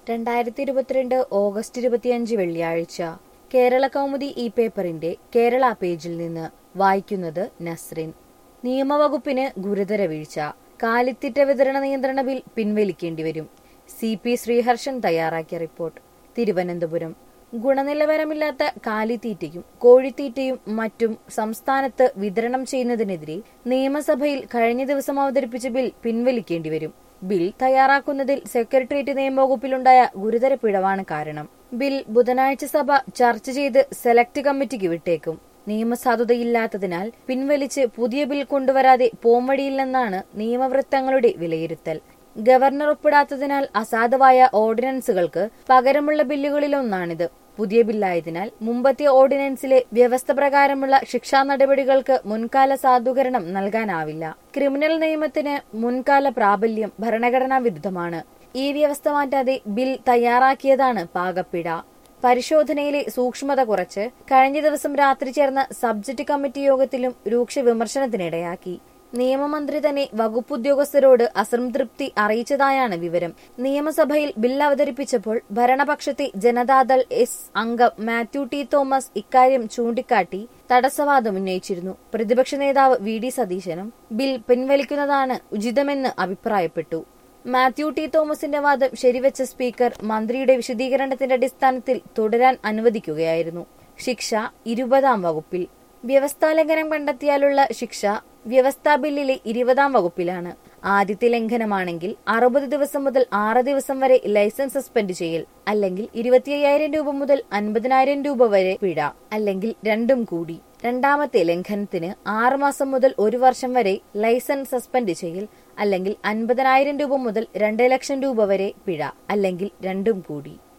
രണ്ടായിരത്തി ഇരുപത്തിരണ്ട് ഓഗസ്റ്റ് ഇരുപത്തിയഞ്ച് വെള്ളിയാഴ്ച കേരള കൗമുദി ഈ പേപ്പറിന്റെ കേരള പേജിൽ നിന്ന് വായിക്കുന്നത് നസ്രിൻ നിയമവകുപ്പിന് ഗുരുതര വീഴ്ച കാലിത്തീറ്റ വിതരണ നിയന്ത്രണ ബിൽ പിൻവലിക്കേണ്ടി വരും സി പി ശ്രീഹർഷൻ തയ്യാറാക്കിയ റിപ്പോർട്ട് തിരുവനന്തപുരം ഗുണനിലവാരമില്ലാത്ത കാലിത്തീറ്റയും കോഴിത്തീറ്റയും മറ്റും സംസ്ഥാനത്ത് വിതരണം ചെയ്യുന്നതിനെതിരെ നിയമസഭയിൽ കഴിഞ്ഞ ദിവസം അവതരിപ്പിച്ച ബിൽ പിൻവലിക്കേണ്ടി വരും ബിൽ തയ്യാറാക്കുന്നതിൽ സെക്രട്ടേറിയറ്റ് നിയമവകുപ്പിലുണ്ടായ ഗുരുതര പിഴവാണ് കാരണം ബിൽ ബുധനാഴ്ച സഭ ചർച്ച ചെയ്ത് സെലക്ട് കമ്മിറ്റിക്ക് വിട്ടേക്കും നിയമസാധുതയില്ലാത്തതിനാൽ പിൻവലിച്ച് പുതിയ ബിൽ കൊണ്ടുവരാതെ പോംവഴിയില്ലെന്നാണ് നിയമവൃത്തങ്ങളുടെ വിലയിരുത്തൽ ഗവർണർ ഒപ്പിടാത്തതിനാൽ അസാധുവായ ഓർഡിനൻസുകൾക്ക് പകരമുള്ള ബില്ലുകളിലൊന്നാണിത് പുതിയ ബില്ലായതിനാൽ മുമ്പത്തെ ഓർഡിനൻസിലെ വ്യവസ്ഥ പ്രകാരമുള്ള ശിക്ഷാ നടപടികൾക്ക് മുൻകാല സാധൂകരണം നൽകാനാവില്ല ക്രിമിനൽ നിയമത്തിന് മുൻകാല പ്രാബല്യം ഭരണഘടനാ വിരുദ്ധമാണ് ഈ വ്യവസ്ഥ മാറ്റാതെ ബിൽ തയ്യാറാക്കിയതാണ് പാകപ്പിഴ പരിശോധനയിലെ സൂക്ഷ്മത കുറച്ച് കഴിഞ്ഞ ദിവസം രാത്രി ചേർന്ന സബ്ജക്ട് കമ്മിറ്റി യോഗത്തിലും രൂക്ഷ വിമർശനത്തിനിടയാക്കി നിയമമന്ത്രി തന്നെ വകുപ്പ് ഉദ്യോഗസ്ഥരോട് അസംതൃപ്തി അറിയിച്ചതായാണ് വിവരം നിയമസഭയിൽ ബിൽ അവതരിപ്പിച്ചപ്പോൾ ഭരണപക്ഷത്തെ ജനതാദൾ എസ് അംഗം മാത്യു ടി തോമസ് ഇക്കാര്യം ചൂണ്ടിക്കാട്ടി തടസ്സവാദം ഉന്നയിച്ചിരുന്നു പ്രതിപക്ഷ നേതാവ് വി ഡി സതീശനും ബിൽ പിൻവലിക്കുന്നതാണ് ഉചിതമെന്ന് അഭിപ്രായപ്പെട്ടു മാത്യു ടി തോമസിന്റെ വാദം ശരിവെച്ച സ്പീക്കർ മന്ത്രിയുടെ വിശദീകരണത്തിന്റെ അടിസ്ഥാനത്തിൽ തുടരാൻ അനുവദിക്കുകയായിരുന്നു ശിക്ഷ ഇരുപതാം വകുപ്പിൽ വ്യവസ്ഥാലംഘനം കണ്ടെത്തിയാലുള്ള ശിക്ഷ വ്യവസ്ഥാ ബില്ലിലെ ഇരുപതാം വകുപ്പിലാണ് ആദ്യത്തെ ലംഘനമാണെങ്കിൽ അറുപത് ദിവസം മുതൽ ആറ് ദിവസം വരെ ലൈസൻസ് സസ്പെൻഡ് ചെയ്യൽ അല്ലെങ്കിൽ ഇരുപത്തി അയ്യായിരം രൂപ മുതൽ അൻപതിനായിരം രൂപ വരെ പിഴ അല്ലെങ്കിൽ രണ്ടും കൂടി രണ്ടാമത്തെ ലംഘനത്തിന് ആറ് മാസം മുതൽ ഒരു വർഷം വരെ ലൈസൻസ് സസ്പെൻഡ് ചെയ്യൽ അല്ലെങ്കിൽ അൻപതിനായിരം രൂപ മുതൽ രണ്ട് ലക്ഷം രൂപ വരെ പിഴ അല്ലെങ്കിൽ രണ്ടും കൂടി